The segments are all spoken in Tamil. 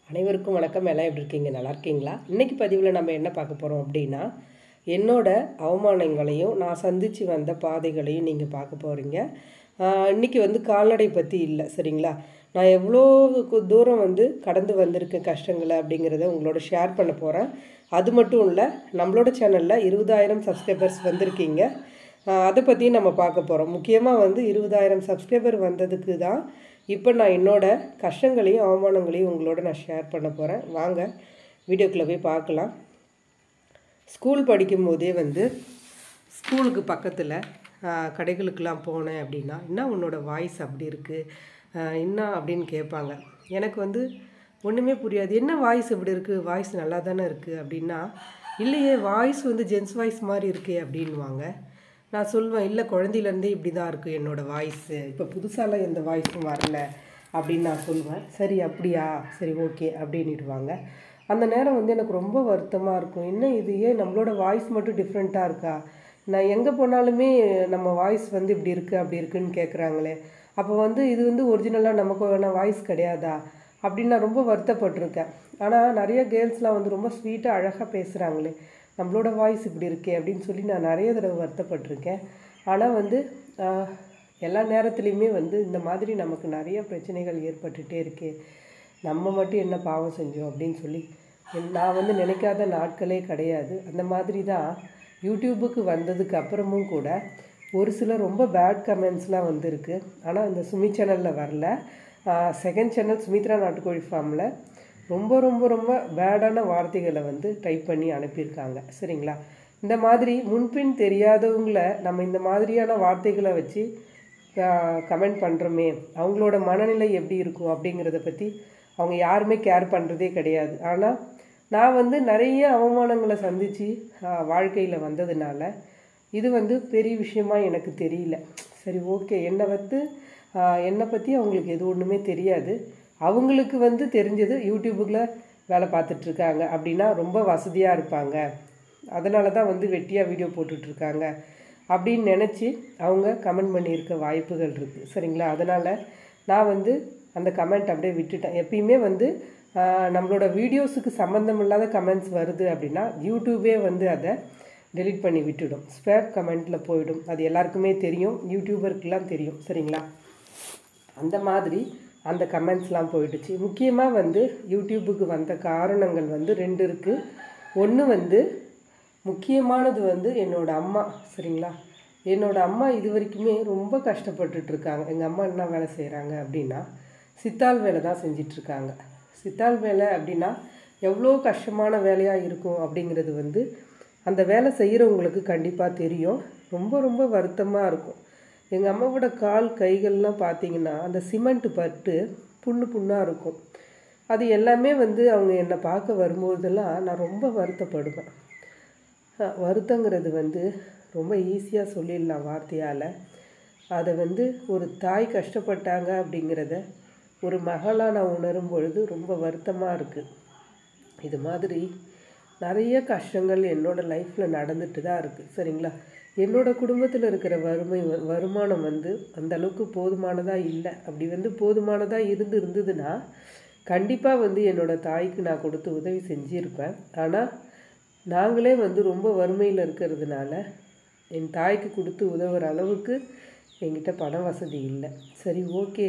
அனைவருக்கும் வணக்கம் எல்லாம் எப்படி இருக்கீங்க நல்லா இருக்கீங்களா இன்றைக்கி பதிவில் நம்ம என்ன பார்க்க போகிறோம் அப்படின்னா என்னோட அவமானங்களையும் நான் சந்தித்து வந்த பாதைகளையும் நீங்கள் பார்க்க போகிறீங்க இன்றைக்கி வந்து கால்நடை பற்றி இல்லை சரிங்களா நான் எவ்வளோ கு- தூரம் வந்து கடந்து வந்திருக்கேன் கஷ்டங்களை அப்படிங்கிறத உங்களோட ஷேர் பண்ண போகிறேன் அது மட்டும் இல்லை நம்மளோட சேனலில் இருபதாயிரம் சப்ஸ்கிரைபர்ஸ் வந்திருக்கீங்க ஆஹ் அதை பற்றியும் நம்ம பார்க்க போகிறோம் முக்கியமாக வந்து இருபதாயிரம் சப்ஸ்கிரைபர் வந்ததுக்கு தான் இப்போ நான் என்னோட கஷ்டங்களையும் அவமானங்களையும் உங்களோட நான் ஷேர் பண்ண போகிறேன் வாங்க வீடியோக்குள்ளே போய் பார்க்கலாம் ஸ்கூல் படிக்கும்போதே வந்து ஸ்கூலுக்கு பக்கத்தில் கடைகளுக்கெல்லாம் போனேன் அப்படின்னா என்ன உன்னோட வாய்ஸ் அப்படி இருக்குது என்ன அப்படின்னு கேட்பாங்க எனக்கு வந்து ஒன்றுமே புரியாது என்ன வாய்ஸ் இப்படி இருக்குது வாய்ஸ் நல்லா தானே இருக்குது அப்படின்னா இல்லையே வாய்ஸ் வந்து ஜென்ஸ் வாய்ஸ் மாதிரி இருக்கே அப்படின்வாங்க நான் சொல்வேன் இல்லை குழந்தையிலேருந்தே இப்படி தான் இருக்குது என்னோடய வாய்ஸு இப்போ புதுசாலாம் எந்த வாய்ஸும் வரல அப்படின்னு நான் சொல்வேன் சரி அப்படியா சரி ஓகே அப்படின்னுடுவாங்க அந்த நேரம் வந்து எனக்கு ரொம்ப வருத்தமாக இருக்கும் என்ன இது ஏன் நம்மளோட வாய்ஸ் மட்டும் டிஃப்ரெண்ட்டாக இருக்கா நான் எங்கே போனாலுமே நம்ம வாய்ஸ் வந்து இப்படி இருக்குது அப்படி இருக்குன்னு கேட்குறாங்களே அப்போ வந்து இது வந்து ஒரிஜினலாக நமக்கு வாய்ஸ் கிடையாதா அப்படின்னு நான் ரொம்ப வருத்தப்பட்டிருக்கேன் ஆனால் நிறைய கேர்ள்ஸ்லாம் வந்து ரொம்ப ஸ்வீட்டாக அழகாக பேசுகிறாங்களே நம்மளோட வாய்ஸ் இப்படி இருக்கே அப்படின்னு சொல்லி நான் நிறைய தடவை வருத்தப்பட்டிருக்கேன் ஆனால் வந்து ஆஹ், எல்லா நேரத்துலையுமே வந்து இந்த மாதிரி நமக்கு நிறைய பிரச்சனைகள் ஏற்பட்டுகிட்டே இருக்கே நம்ம மட்டும் என்ன பாவம் செஞ்சோம் அப்படின்னு சொல்லி என்- நான் வந்து நினைக்காத நாட்களே கிடையாது அந்த மாதிரி தான் யூடியூபுக்கு வந்ததுக்கு அப்புறமும் கூட ஒரு சில ரொம்ப பேட் கமெண்ட்ஸ்லாம் வந்திருக்கு ஆனால் இந்த சுமி சேனலில் வரல செகண்ட் சேனல் சுமித்ரா நாட்டுக்கோழி ஃபார்மில் ரொம்ப ரொம்ப ரொம்ப பேடான வார்த்தைகளை வந்து டைப் பண்ணி அனுப்பியிருக்காங்க சரிங்களா இந்த மாதிரி முன்பின் தெரியாதவங்கள நம்ம இந்த மாதிரியான வார்த்தைகளை வச்சு கமெண்ட் பண்ணுறோமே அவங்களோட மனநிலை எப்படி இருக்கும் அப்படிங்கிறத பற்றி அவங்க யாருமே கேர் பண்ணுறதே கிடையாது ஆனால் நான் வந்து நிறைய அவமானங்களை சந்தித்து வாழ்க்கையில் வந்ததுனால இது வந்து பெரிய விஷயமா எனக்கு தெரியல சரி ஓகே என்னை வந்து ஆஹ், என்னை பற்றி அவங்களுக்கு எது ஒன்றுமே தெரியாது அவங்களுக்கு வந்து தெரிஞ்சது யூடியூபுக்குள்ள வேலை பார்த்துட்ருக்காங்க அப்படின்னா ரொம்ப வசதியாக இருப்பாங்க அதனால தான் வந்து வெட்டியாக வீடியோ போட்டுட்ருக்காங்க அப்படின்னு நினச்சி அவங்க கமெண்ட் பண்ணியிருக்க வாய்ப்புகள் இருக்குது சரிங்களா அதனால் நான் வந்து அந்த கமெண்ட் அப்படியே விட்டுட்டேன் எப்பயுமே வந்து ஆஹ், நம்மளோட வீடியோஸுக்கு சம்மந்தம் இல்லாத கமெண்ட்ஸ் வருது அப்படின்னா யூடியூபே வந்து அதை டெலீட் பண்ணி விட்டுடும் ஸ்பேர் கமெண்ட்டில் போயிடும் அது எல்லாருக்குமே தெரியும் யூடியூபருக்கெல்லாம் தெரியும் சரிங்களா அந்த மாதிரி அந்த கமெண்ட்ஸ்லாம் போயிடுச்சு முக்கியமாக வந்து யூடியூபுக்கு வந்த காரணங்கள் வந்து ரெண்டு இருக்குது ஒன்று வந்து முக்கியமானது வந்து என்னோட அம்மா சரிங்களா என்னோட அம்மா இது வரைக்குமே ரொம்ப கஷ்டப்பட்டுட்டு இருக்காங்க எங்கள் அம்மா என்ன வேலை செய்கிறாங்க அப்படின்னா சித்தாள் வேலை தான் செஞ்சிட்ருக்காங்க சித்தாள் வேலை அப்படின்னா எவ்வளோ கஷ்டமான வேலையாக இருக்கும் அப்படிங்கிறது வந்து அந்த வேலை செய்கிறவங்களுக்கு கண்டிப்பாக தெரியும் ரொம்ப ரொம்ப வருத்தமாக இருக்கும் எங்கள் அம்மாவோட கால் கைகள்லாம் பார்த்தீங்கன்னா அந்த சிமெண்ட் பட்டு புண்ணு புண்ணாக இருக்கும் அது எல்லாமே வந்து அவங்க என்னை பார்க்க வரும்போதெல்லாம் நான் ரொம்ப வருத்தப்படுவேன் அஹ் வருத்தங்கிறது வந்து ரொம்ப ஈஸியாக சொல்லிடலாம் வார்த்தையால் அதை வந்து ஒரு தாய் கஷ்டப்பட்டாங்க அப்படிங்கிறத ஒரு மகளாக நான் உணரும் பொழுது ரொம்ப வருத்தமாக இருக்குது இது மாதிரி நிறைய கஷ்டங்கள் என்னோட லைஃப்பில் நடந்துட்டு தான் இருக்குது சரிங்களா என்னோட குடும்பத்தில் இருக்கிற வறுமை வ- வருமானம் வந்து அந்த அளவுக்கு போதுமானதாக இல்லை அப்படி வந்து போதுமானதாக இருந்து இருந்ததுன்னா கண்டிப்பாக வந்து என்னோட தாய்க்கு நான் கொடுத்து உதவி செஞ்சுருப்பேன் ஆனால் நாங்களே வந்து ரொம்ப வறுமையில் இருக்கிறதுனால என் தாய்க்கு கொடுத்து உதவுற அளவுக்கு என்கிட்ட பண வசதி இல்லை சரி ஓகே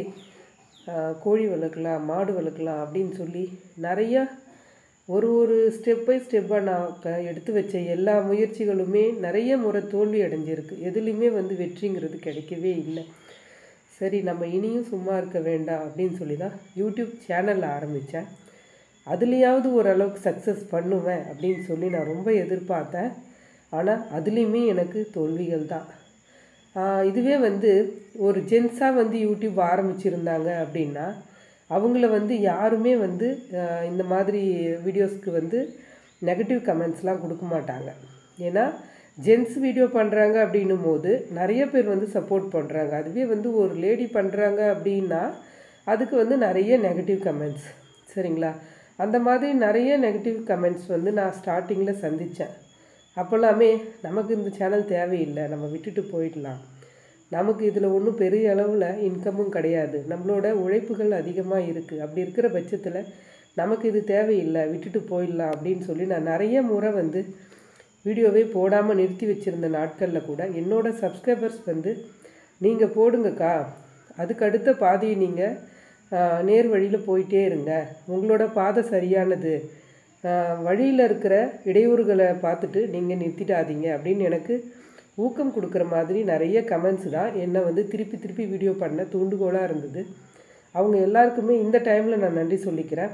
கோழி வளர்க்கலாம் மாடு வளர்க்கலாம் அப்படின்னு சொல்லி நிறையா ஒரு ஒரு ஸ்டெப் பை ஸ்டெப்பாக நான் க- எடுத்து வச்ச எல்லா முயற்சிகளுமே நிறைய முறை தோல்வி அடைஞ்சிருக்கு எதுலேயுமே வந்து வெற்றிங்கிறது கிடைக்கவே இல்லை சரி நம்ம இனியும் சும்மா இருக்க வேண்டாம் அப்படின்னு சொல்லி தான் யூடியூப் சேனல் ஆரம்பித்தேன் அதுலேயாவது ஓரளவுக்கு சக்ஸஸ் பண்ணுவேன் அப்படின்னு சொல்லி நான் ரொம்ப எதிர்பார்த்தேன் ஆனால் அதுலேயுமே எனக்கு தோல்விகள் தான் ஆஹ் இதுவே வந்து ஒரு ஜென்ஸாக வந்து யூடியூப் ஆரம்பிச்சிருந்தாங்க அப்படின்னா அவங்கள வந்து யாருமே வந்து ஆஹ் இந்த மாதிரி வீடியோஸ்க்கு வந்து நெகட்டிவ் கமெண்ட்ஸ்லாம் கொடுக்க மாட்டாங்க ஏன்னா ஜென்ஸ் வீடியோ பண்ணுறாங்க அப்படின்னும் போது நிறைய பேர் வந்து சப்போர்ட் பண்ணுறாங்க அதுவே வந்து ஒரு லேடி பண்ணுறாங்க அப்படின்னா அதுக்கு வந்து நிறைய நெகட்டிவ் கமெண்ட்ஸ் சரிங்களா அந்த மாதிரி நிறைய நெகட்டிவ் கமெண்ட்ஸ் வந்து நான் ஸ்டார்டிங்கில் சந்தித்தேன் அப்போல்லாமே நமக்கு இந்த சேனல் தேவையில்லை நம்ம விட்டுட்டு போயிடலாம் நமக்கு இதில் ஒன்றும் பெரிய அளவில் இன்கமும் கிடையாது நம்மளோட உழைப்புகள் அதிகமாக இருக்குது அப்படி இருக்கிற பட்சத்தில் நமக்கு இது தேவையில்லை விட்டுட்டு போயிடலாம் அப்படின்னு சொல்லி நான் நிறைய முறை வந்து வீடியோவே போடாமல் நிறுத்தி வச்சுருந்த நாட்களில் கூட என்னோடய சப்ஸ்கிரைபர்ஸ் வந்து நீங்கள் போடுங்கக்கா அதுக்கு அடுத்த பாதையை நீங்கள் நேர் வழியில் போயிட்டே இருங்க உங்களோட பாதை சரியானது வழியில் இருக்கிற இடையூறுகளை பார்த்துட்டு நீங்கள் நிறுத்திடாதீங்க அப்படின்னு எனக்கு ஊக்கம் கொடுக்குற மாதிரி நிறைய கமெண்ட்ஸ் தான் என்னை வந்து திருப்பி திருப்பி வீடியோ பண்ண தூண்டுகோலாக இருந்தது அவங்க எல்லாருக்குமே இந்த டைமில் நான் நன்றி சொல்லிக்கிறேன்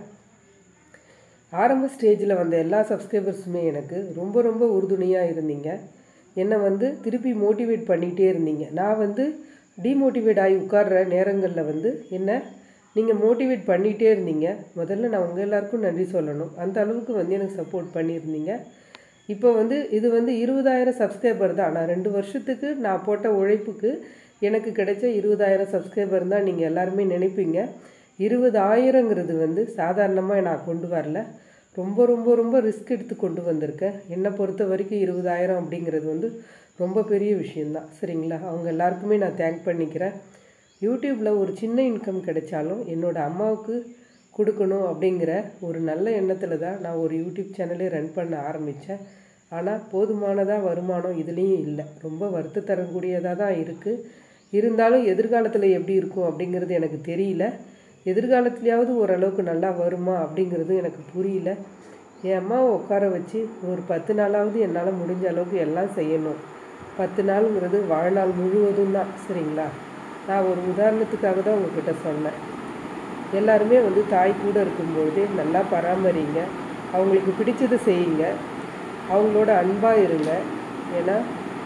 ஆரம்ப ஸ்டேஜில் வந்த எல்லா சப்ஸ்கிரைபர்ஸுமே எனக்கு ரொம்ப ரொம்ப உறுதுணையாக இருந்தீங்க என்னை வந்து திருப்பி மோட்டிவேட் பண்ணிகிட்டே இருந்தீங்க நான் வந்து டிமோட்டிவேட் ஆகி உட்கார்ற நேரங்களில் வந்து என்ன நீங்கள் மோட்டிவேட் பண்ணிகிட்டே இருந்தீங்க முதல்ல நான் உங்கள் எல்லாருக்கும் நன்றி சொல்லணும் அந்த அளவுக்கு வந்து எனக்கு சப்போர்ட் பண்ணியிருந்தீங்க இப்போ வந்து இது வந்து இருபதாயிரம் சப்ஸ்கிரைபர் தான் நான் ரெண்டு வருஷத்துக்கு நான் போட்ட உழைப்புக்கு எனக்கு கிடைச்ச இருபதாயிரம் சப்ஸ்கிரைபர் தான் நீங்கள் எல்லாருமே நினைப்பீங்க இருபதாயிரங்கிறது வந்து சாதாரணமாக நான் கொண்டு வரல ரொம்ப ரொம்ப ரொம்ப ரிஸ்க் எடுத்து கொண்டு வந்திருக்கேன் என்னை பொறுத்த வரைக்கும் இருபதாயிரம் அப்படிங்கிறது வந்து ரொம்ப பெரிய விஷயந்தான் சரிங்களா அவங்க எல்லாருக்குமே நான் தேங்க் பண்ணிக்கிறேன் யூடியூப்பில் ஒரு சின்ன இன்கம் கிடைச்சாலும் என்னோடய அம்மாவுக்கு கொடுக்கணும் அப்படிங்கிற ஒரு நல்ல எண்ணத்தில் தான் நான் ஒரு யூடியூப் சேனலே ரன் பண்ண ஆரம்பித்தேன் ஆனால் போதுமானதாக வருமானம் இதுலேயும் இல்லை ரொம்ப வருத்த தரக்கூடியதாக தான் இருக்குது இருந்தாலும் எதிர்காலத்தில் எப்படி இருக்கும் அப்படிங்கிறது எனக்கு தெரியல எதிர்காலத்துலேயாவது ஓரளவுக்கு நல்லா வருமா அப்படிங்கிறது எனக்கு புரியல என் அம்மாவை உட்கார வச்சு ஒரு பத்து நாளாவது என்னால் முடிஞ்ச அளவுக்கு எல்லாம் செய்யணும் பத்து நாளுங்கிறது வாழ்நாள் முழுவதும் தான் சரிங்களா நான் ஒரு உதாரணத்துக்காக தான் உங்ககிட்ட சொன்னேன் எல்லாருமே வந்து தாய் கூட இருக்கும்பொழுதே நல்லா பராமரிங்க அவங்களுக்கு பிடிச்சதை செய்யுங்க அவங்களோட அன்பாக இருங்க ஏன்னா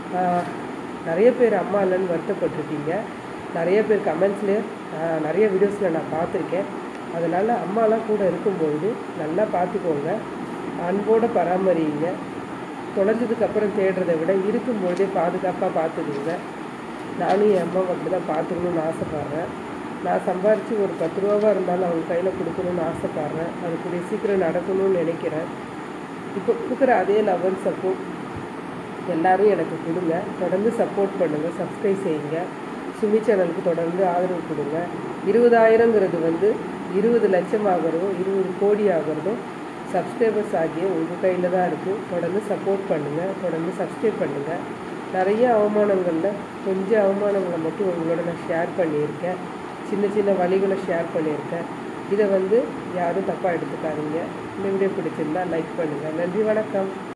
நிறைய பேர் அம்மா இல்லைன்னு வருத்தப்பட்டிருக்கீங்க நிறைய பேர் கமெண்ட்ஸ்லேயே நிறைய வீடியோஸில் நான் பார்த்துருக்கேன் அதனால் அம்மாலாம் கூட இருக்கும்பொழுது நல்லா பார்த்துக்கோங்க அன்போடு பராமரிங்க தொலைஞ்சதுக்கப்புறம் தேடுறதை விட இருக்கும்பொழுதே பாதுகாப்பாக பார்த்துக்குங்க நானும் என் அம்மாவை அப்படி தான் பார்த்துக்கணுன்னு ஆசைப்பட்றேன் நான் சம்பாரித்து ஒரு பத்து ரூபாவாக இருந்தாலும் அவங்க கையில் கொடுக்கணுன்னு ஆசைப்பட்றேன் அது கூடிய சீக்கிரம் நடக்கணும்னு நினைக்கிறேன் இப்போ கொடுக்குற அதே லவ் சப்போர்ட் எல்லோரும் எனக்கு கொடுங்க தொடர்ந்து சப்போர்ட் பண்ணுங்கள் சப்ஸ்கிரைப் செய்யுங்க சுமி சேனலுக்கு தொடர்ந்து ஆதரவு கொடுங்க இருபதாயிரங்கிறது வந்து இருபது லட்சம் ஆகிறதும் இருபது கோடி ஆகிறதும் சப்ஸ்கிரைபர்ஸ் ஆகிய உங்கள் கையில் தான் இருக்குது தொடர்ந்து சப்போர்ட் பண்ணுங்கள் தொடர்ந்து சப்ஸ்கிரைப் பண்ணுங்கள் நிறைய அவமானங்களில் கொஞ்சம் அவமானங்களை மட்டும் உங்களோட நான் ஷேர் பண்ணியிருக்கேன் சின்ன சின்ன வழிகளை ஷேர் பண்ணியிருக்கேன் இதை வந்து யாரும் தப்பாக எடுத்துக்காதீங்க இந்த வீடியோ பிடிச்சிருந்தா லைக் பண்ணுங்கள் நன்றி வணக்கம்